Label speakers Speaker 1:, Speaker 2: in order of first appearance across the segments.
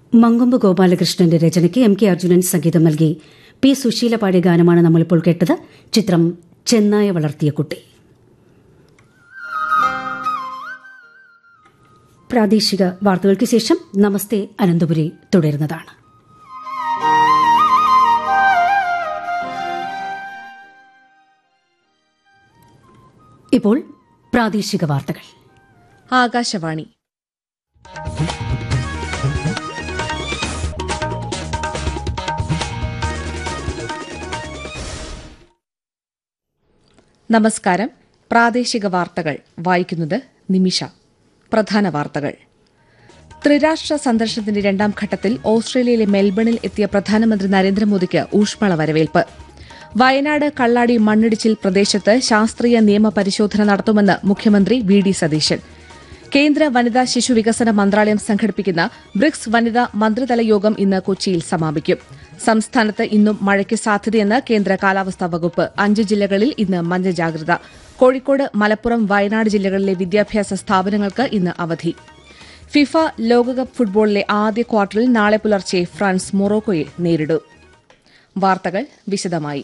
Speaker 1: മങ്കൊമ്പ് ഗോപാലകൃഷ്ണന്റെ രചനയ്ക്ക് M K Arjunan സംഗീതം നൽകി പി സുശീല പാടിയ ഗാനമാണ് നമ്മളിപ്പോൾ കേട്ടത് ചിത്രം ചെന്നായ വളർത്തിയ കുട്ടി പ്രാദേശിക വാർത്തകൾക്ക് ശേഷം നമസ്തേ അനന്തപുരി തുടരുന്നതാണ് ഇപ്പോൾ പ്രാദേശിക വാർത്തകൾ
Speaker 2: ആകാശവാണി നമസ്കാരം പ്രാദേശിക വാർത്തകൾ വായിക്കുന്നത് നിമിഷ പ്രധാന വാർത്തകൾ ത്രിരാഷ്ട്ര സന്ദർശനത്തിന്റെ രണ്ടാം ഘട്ടത്തിൽ ഓസ്ട്രേലിയയിലെ മെൽബണിൽ എത്തിയ പ്രധാനമന്ത്രി നരേന്ദ്രമോദിക്ക് ഊഷ്മള വരവേൽപ്പ് വയനാട് കള്ളാടി മണ്ണിടിച്ചിൽ പ്രദേശത്ത് ശാസ്ത്രീയ നിയമ പരിശോധന നടത്തുമെന്ന് മുഖ്യമന്ത്രി വി ഡി സതീശൻ കേന്ദ്ര വനിതാ ശിശു വികസന മന്ത്രാലയം സംഘടിപ്പിക്കുന്ന ബ്രിക്സ് വനിതാ മന്ത്രിതല യോഗം ഇന്ന് കൊച്ചിയിൽ സമാപിക്കും സംസ്ഥാനത്ത് ഇന്നും മഴയ്ക്ക് സാധ്യതയെന്ന് കേന്ദ്ര കാലാവസ്ഥാ വകുപ്പ് അഞ്ച് ജില്ലകളിൽ ഇന്ന് മഞ്ഞ ജാഗ്രത കോഴിക്കോട് മലപ്പുറം വയനാട് ജില്ലകളിലെ വിദ്യാഭ്യാസ സ്ഥാപനങ്ങൾക്ക് ഇന്ന് അവധി ഫിഫ ലോകകപ്പ് ഫുട്ബോളിലെ ആദ്യ ക്വാർട്ടറിൽ നാളെ പുലർച്ചെ ഫ്രാൻസ് മൊറോക്കോയെ നേരിടും വാർത്തകൾ വിശദമായി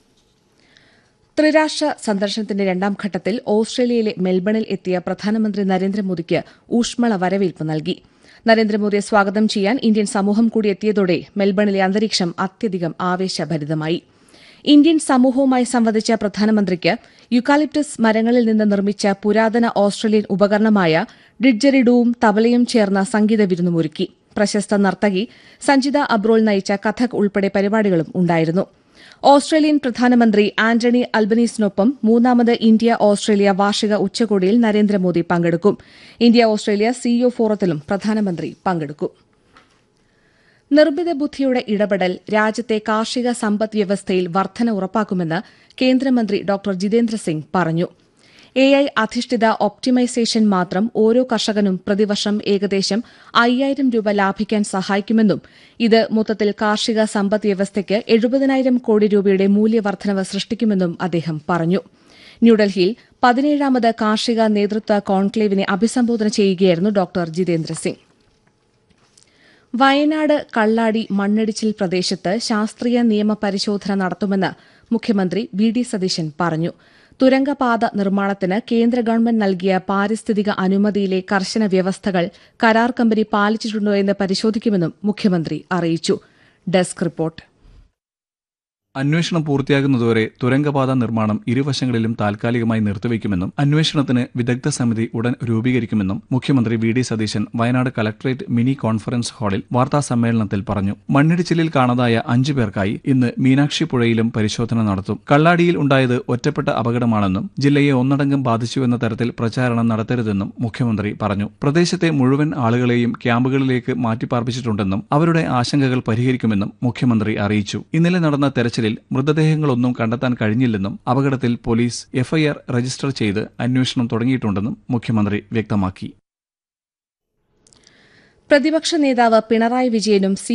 Speaker 2: ത്രിരാഷ്ട്ര സന്ദർശനത്തിന്റെ രണ്ടാം ഘട്ടത്തിൽ ഓസ്ട്രേലിയയിലെ മെൽബണിൽ എത്തിയ പ്രധാനമന്ത്രി നരേന്ദ്രമോദിക്ക് ഊഷ്മള വരവേൽപ്പ് നൽകി നരേന്ദ്രമോദിയെ സ്വാഗതം ചെയ്യാൻ ഇന്ത്യൻ സമൂഹം കൂടി എത്തിയതോടെ മെൽബണിലെ അന്തരീക്ഷം അത്യധികം ആവേശഭരിതമായി ഇന്ത്യൻ സമൂഹവുമായി സംവദിച്ച പ്രധാനമന്ത്രിക്ക് യുക്കാലിപ്റ്റസ് മരങ്ങളിൽ നിന്ന് നിർമ്മിച്ച പുരാതന ഓസ്ട്രേലിയൻ ഉപകരണമായ ഡിഡ്ജറിഡുവും തബലയും ചേർന്ന സംഗീത വിരുന്നുമൊരുക്കി പ്രശസ്ത നർത്തകി സഞ്ജിത അബ്രോൾ നയിച്ച കഥക് ഉൾപ്പെടെ പരിപാടികളും ഉണ്ടായിരുന്നു ഓസ്ട്രേലിയൻ പ്രധാനമന്ത്രി ആന്റണി അൽബനീസിനൊപ്പം മൂന്നാമത് ഇന്ത്യ ഓസ്ട്രേലിയ വാർഷിക ഉച്ചകോടിയിൽ നരേന്ദ്രമോദി പങ്കെടുക്കും ഇന്ത്യ ഓസ്ട്രേലിയ സിഇഒ ഫോറത്തിലും പ്രധാനമന്ത്രി പങ്കെടുക്കും നിർമ്മിത ബുദ്ധിയുടെ ഇടപെടൽ രാജ്യത്തെ കാർഷിക സമ്പദ് വ്യവസ്ഥയിൽ വർധന ഉറപ്പാക്കുമെന്ന് കേന്ദ്രമന്ത്രി ഡോക്ടർ ജിതേന്ദ്ര സിംഗ് പറഞ്ഞു എ ഐ അധിഷ്ഠിത ഒപ്റ്റിമൈസേഷൻ മാത്രം ഓരോ കർഷകനും പ്രതിവർഷം ഏകദേശം അയ്യായിരം രൂപ ലാഭിക്കാൻ സഹായിക്കുമെന്നും ഇത് മൊത്തത്തിൽ കാർഷിക സമ്പദ് വ്യവസ്ഥയ്ക്ക് എഴുപതിനായിരം കോടി രൂപയുടെ മൂല്യവർദ്ധനവ് സൃഷ്ടിക്കുമെന്നും അദ്ദേഹം പറഞ്ഞു ന്യൂഡൽഹിയിൽ പതിനേഴാമത് കാർഷിക നേതൃത്വ കോൺക്ലേവിനെ അഭിസംബോധന ചെയ്യുകയായിരുന്നു ഡോക്ടർ ജിതേന്ദ്ര സിംഗ് വയനാട് കള്ളാടി മണ്ണിടിച്ചിൽ പ്രദേശത്ത് ശാസ്ത്രീയ നിയമ പരിശോധന നടത്തുമെന്ന് മുഖ്യമന്ത്രി വി ഡി സതീശൻ പറഞ്ഞു തുരങ്കപാത നിർമ്മാണത്തിന് കേന്ദ്ര ഗവൺമെന്റ് നൽകിയ പാരിസ്ഥിതിക അനുമതിയിലെ കർശന വ്യവസ്ഥകൾ കരാർ കമ്പനി പാലിച്ചിട്ടുണ്ടോ എന്ന് പരിശോധിക്കുമെന്നും മുഖ്യമന്ത്രി അറിയിച്ചു ഡെസ്ക് റിപ്പോർട്ട്
Speaker 3: അന്വേഷണം പൂർത്തിയാകുന്നതുവരെ തുരങ്കപാത നിർമ്മാണം ഇരുവശങ്ങളിലും താൽക്കാലികമായി നിർത്തിവെക്കുമെന്നും അന്വേഷണത്തിന് വിദഗ്ധ സമിതി ഉടൻ രൂപീകരിക്കുമെന്നും മുഖ്യമന്ത്രി V D Satheesan Wayanad collectorate mini conference ഹാളിൽ വാർത്താ സമ്മേളനത്തിൽ പറഞ്ഞു മണ്ണിടിച്ചിലിൽ കാണാതായ അഞ്ചു പേർക്കായി ഇന്ന് മീനാക്ഷി പുഴയിലും പരിശോധന നടത്തും കള്ളാടിയിൽ ഉണ്ടായത് ഒറ്റപ്പെട്ട അപകടമാണെന്നും ജില്ലയെ ഒന്നടങ്കം ബാധിച്ചുവെന്ന തരത്തിൽ പ്രചാരണം നടത്തരുതെന്നും മുഖ്യമന്ത്രി പറഞ്ഞു പ്രദേശത്തെ മുഴുവൻ ആളുകളെയും ക്യാമ്പുകളിലേക്ക് മാറ്റിപ്പാർപ്പിച്ചിട്ടുണ്ടെന്നും അവരുടെ ആശങ്കകൾ പരിഹരിക്കുമെന്നും മുഖ്യമന്ത്രി അറിയിച്ചു ഇന്നലെ നടന്ന തെരച്ചിലിൽ മൃതദേഹങ്ങളൊന്നും കണ്ടെത്താൻ കഴിഞ്ഞില്ലെന്നും അപകടത്തിൽ പോലീസ് എഫ്ഐആർ രജിസ്റ്റർ ചെയ്ത് അന്വേഷണം തുടങ്ങിയിട്ടുണ്ടെന്നും മുഖ്യമന്ത്രി വ്യക്തമാക്കി
Speaker 2: പ്രതിപക്ഷ നേതാവ് പിണറായി വിജയനും സി